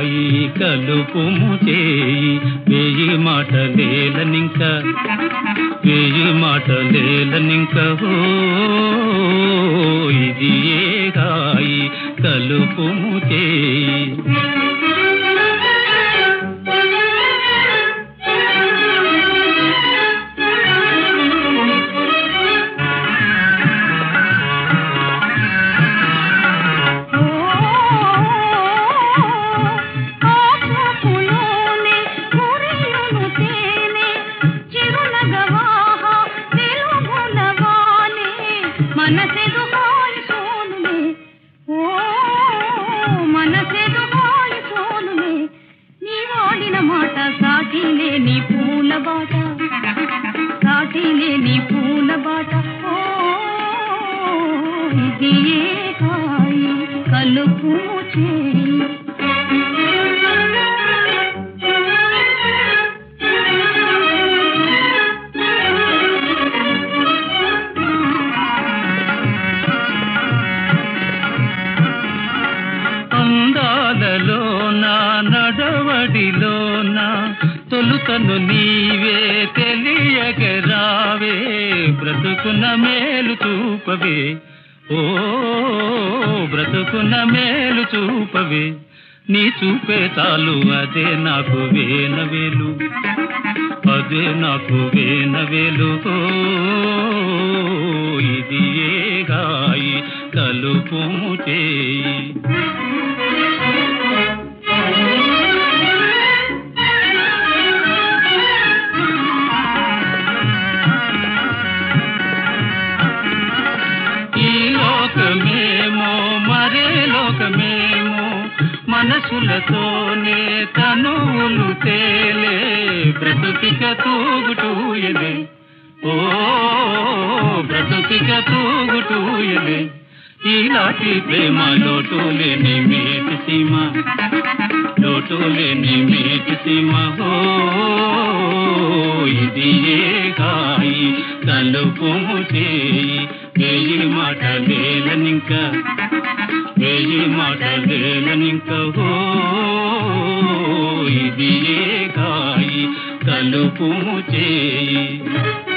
హాయి కలుపుము చేయి వేయి మాటలేలనింక వేయి మాటలేలనింక హో ఇది ఏ హాయి కలుపుము చేయి ఆకులోనే కురియును తేనె చిరునగవాహ వెలుగులవానే మనసెదు హాయి సోనులే ఓ మనసెదు హాయి సోనులే నీ వాడిన మాట సాటిలే నీ పూల బాట సాటిలే నీ పూల బాట ఓ ఇది ఏ హాయి కలుపు చేయి అందాలలోన నడవడిలోన తొలుతను నీవే తెలియగరావే బ్రతుకున మేలు చూపవే ఓ బ్రతుకున మేలు చూపవే నీ చూపే చాలు అదే నాకు వేనవేలు అదే నాకు వేనవేలు ఓ ఇది ఏ గాయి కలుపుము చేయి ఈ లోకమేమో మరే లోకమేమో మనసులతోనే తనువులు తేలే బ్రతుకిక తూగుటూయలే ఓ బ్రతుకిక తూగుటూయలే ఈనాటి ప్రేమ లోటు లేని మేటి సీమ లోటు లేని మేటి సీమ ఓ ఇది ఏ కాయి తలుపుము చేయి వేయి మాట లేలనింక వేయి మాట లేలనింక ఓ ఇది ఏ కాయి కలుపుము చేయి